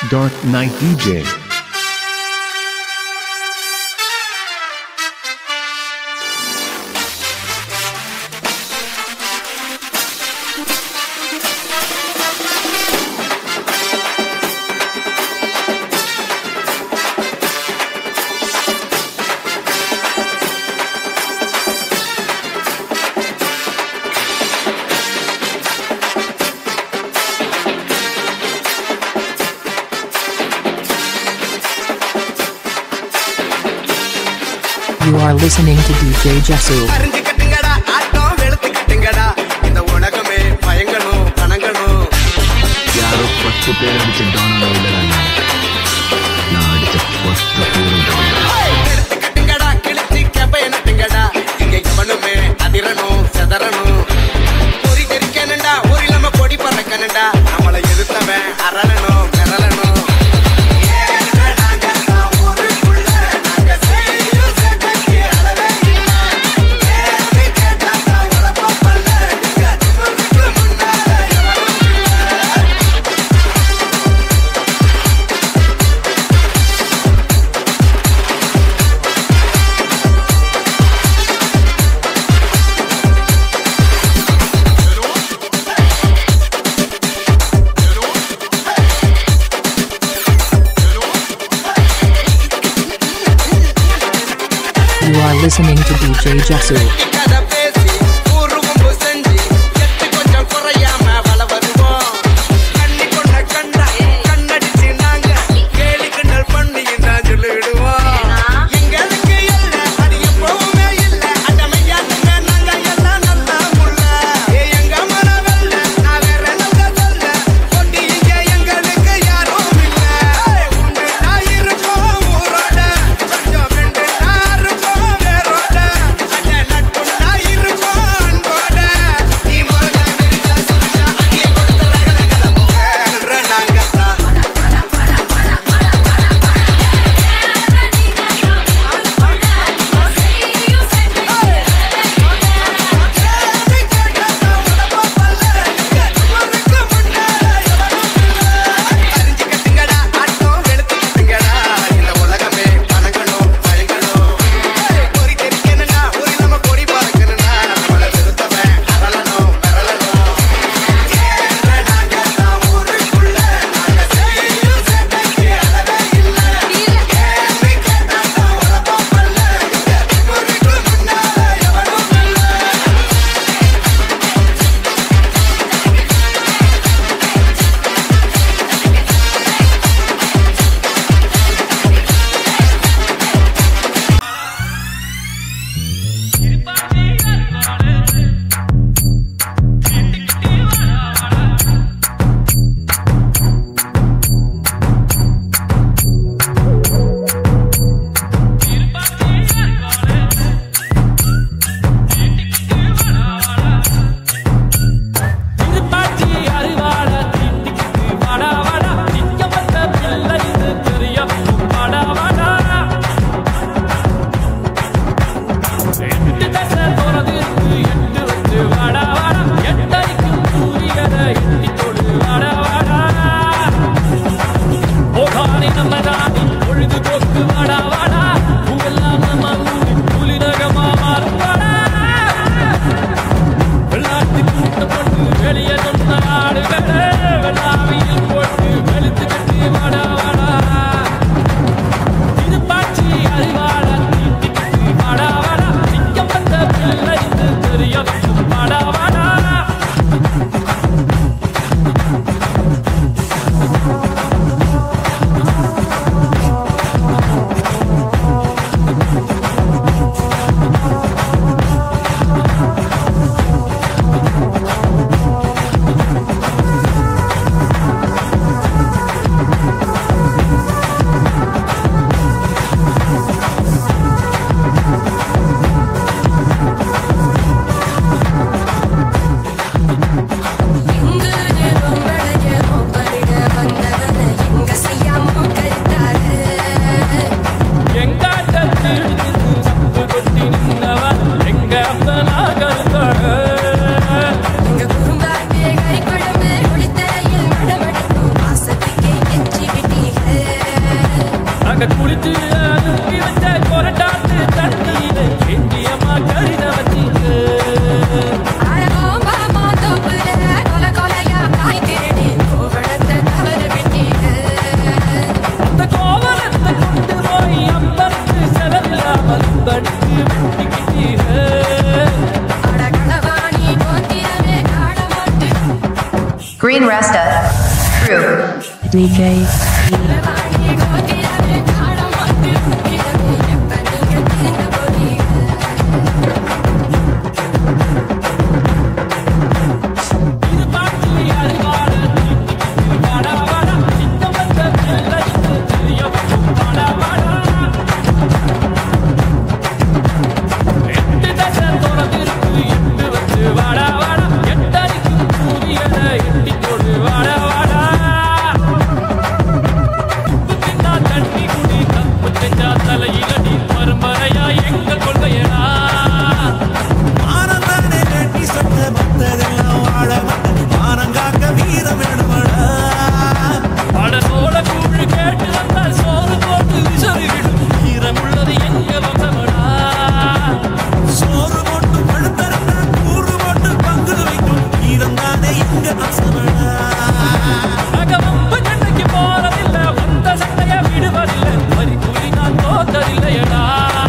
Dark Knight DJ. You are listening to DJ Jesu. அறிஞ்சுக்கட்டுங்கடா ஆட்டம் வெளுத்துக்கட்டுங்கடா இந்த உலகமே பயங்கணும் வணங்கணும் ಯಾರೋ ಪತ್ತು ಪೇರು ಅಡಿಚ ಡಾನ್ ಇಲ್ಲ ನಾ ಅಡಿಚ ಪತ್ತು ಪೇರು ಡಾನ್ எடுத்துக்கட்டுங்கடா கிழிச்சு கெப்பைய நட்டுங்கடா இங்க எவனுமே அதிரணும் செதறணும் பொறி தெரிக்கணுண்டா ஒரு இல்லாம பொடி பறக்கணுண்டா நம்மளை எதிர்த்தவன் அரளணும் மிரளணும் You are listening to DJ Jesu. கதை பேசி ஊரு கும்பு செஞ்சு எட்டு கொஞ்சம் குறையாம வள வருவோம் கண்ணி கொண்ட கண்டா கண்ணடிச்சு நாங்க கேலி கிண்டல் பண்ணி தான் சொல்லிடுவோம் எங்களுக்கு இல்ல அது எப்பவுமே இல்ல அடமையாட்டுங்க நாங்க எல்லாம் நல்லா முள்ள ஏ எங்க மனவல்ல நான் வேற நல்ல சொல்ல கொண்டி இங்க எங்களுக்கு யாரும் இல்ல உண்டு நான் இருக்கோம் ஊரோட கொஞ்சம் ரெண்டு நான் இருப்போம் வேரோட அட நட்பு நான் Green Rasta. True. DJ தலையிலடி மறுமறையா எங்கள் கொள்கையடா ஆனந்தானே வேட்டி சட்டை மத்ததெல்லாம் வாழ வந்த மானங்காக்க வீரம் வேணுமடா படத்தோட கூழ் கேட்டு வந்தால் சோறு போட்டு விசறிவிடும் ஈரமுள்ளது எங்க வசமடா சோறு போட்டு படுத்தரண்டா கூறு போட்டு பங்கு வைக்கும் வீரம் தானே எங்க அசமடா அகவம்பு சண்டைக்கு போறதில்லை வந்த சண்டைய விடுவதில்லை வரி கூலி நான் தோத்ததில்லையடா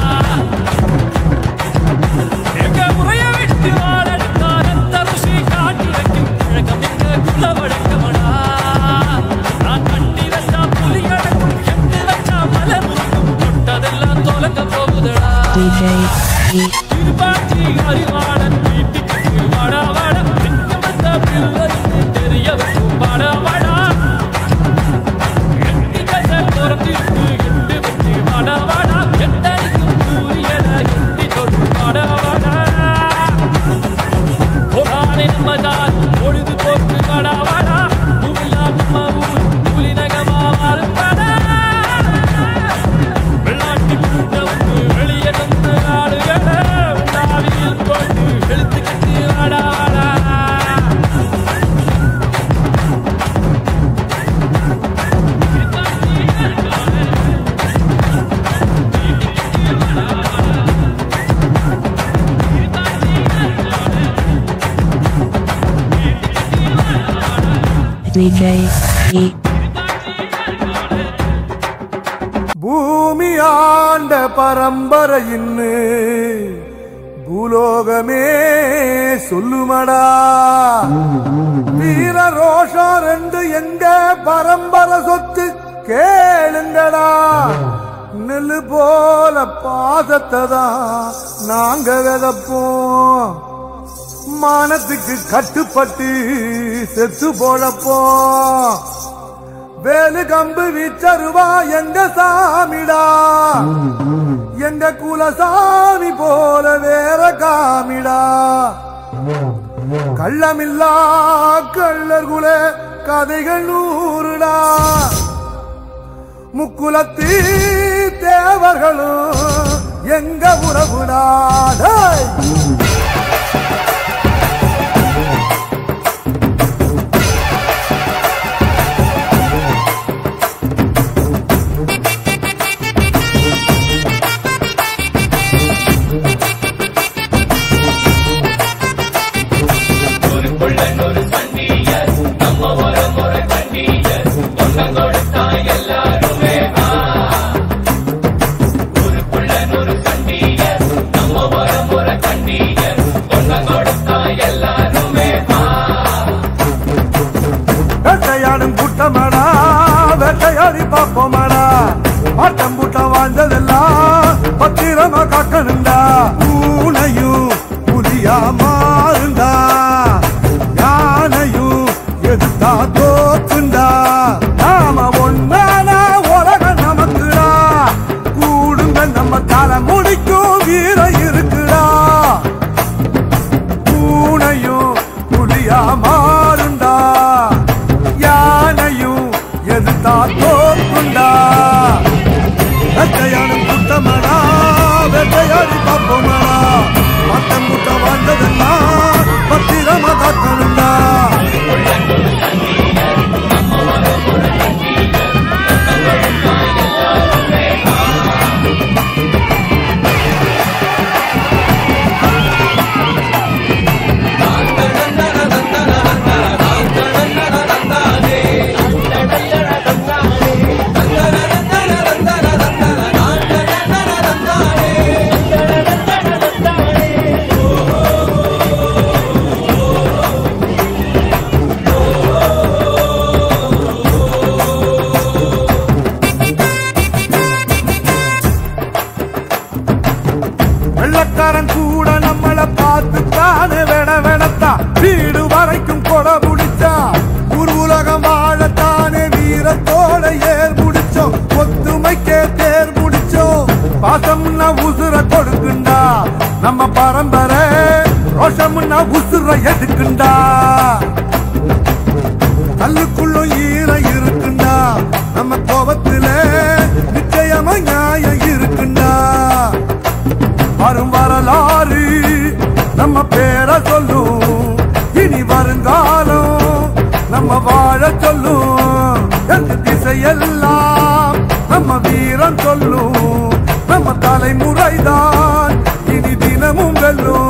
எங்க முறைய விட்டு வாழெடுத்தால் அந்த ருசி காட்டி வைக்கும் பழக்கம் எங்க குல வழக்கமடா நான் கட்டி வச்சா புலி அடக்கும் எட்டு வச்சா மலை முழுக்கும் தொட்டதெல்லாம் தொலைக்க போகுதடா DJ E திருப்பாச்சி அறிவாளன் வீட்டுக்கு வாடா வாடா எங்க வந்த பிள்ளைக்கு தெரிய வைக்கும் வாடா வாடா எட்டி கச துரத்திருக்கு எட்டு வச்சு வாடா வாடா எட்டடிக்கும் சூரியன எட்டி தொட்டு வாடா வாடா போராடே நம்மதான் பொழுது போக்கு வாடா வாடா பூவில்லா நம்ம ஊர் கூலி நகமா மாறுபாடா வெள்ளாட்டு கூட்டவுக்கு வெளியே வந்து ஆடுகள உண்டாவியில் கொண்டு எழுத்து கட்டி வாடா வாடா DJ E பூமி ஆண்ட பரம்பரையின்னு பூலோகமே சொல்லுமடா வீர ரோஷம் ரெண்டு எங்க பரம்பரை சொத்து கேளுங்கடா நெல்லு போல பாசத்தை தான் நாங்க விதப்போம் மானத்துக்கு கட்டுப்பட்டு செத்து போழப்போம் வேலு கம்பு வீச்சருவா எங்க சாமிடா எங்க குலசாமி போல வேற காமிடா கள்ளமில்லா கள்ளர் குல கதைகள் நூறுடா முக்குலத்தி தேவர்களும் எங்க உறவுடா டேய். வேட்டையாடும் கூட்டமாடா வேட்டையாடி பார்ப்போமாடா ஆட்டம் கூட்டம் வாழ்ந்ததெல்லாம் பத்திரமா காக்கணுண்டா பூனையும் புலியா மாறுண்டா யானையும் எதிர்த்தா தோத்துண்டா நாம ஒன்னானா உலகம் நமக்குடா கூடுங்க நம்ம தலை முடிக்கும் வீரம் இருக்குடா நம்ம பரம்பரை ரோஷம்னா உசுர எதுக்குண்டா கல்லுக்குள்ளும் ஈரம் இருக்குண்டா நம்ம கோபத்துல நிச்சயமா நியாயம் இருக்குண்டா வரும் வரலாறு நம்ம பேரை சொல்லும் இனி வருங்காலம் நம்ம வாழ சொல்லும் எந்த திசையெல்லாம் நம்ம வீரம் சொல்லும் நம்ம தலைமுறைதான் இனி தினமும் வெல்லும்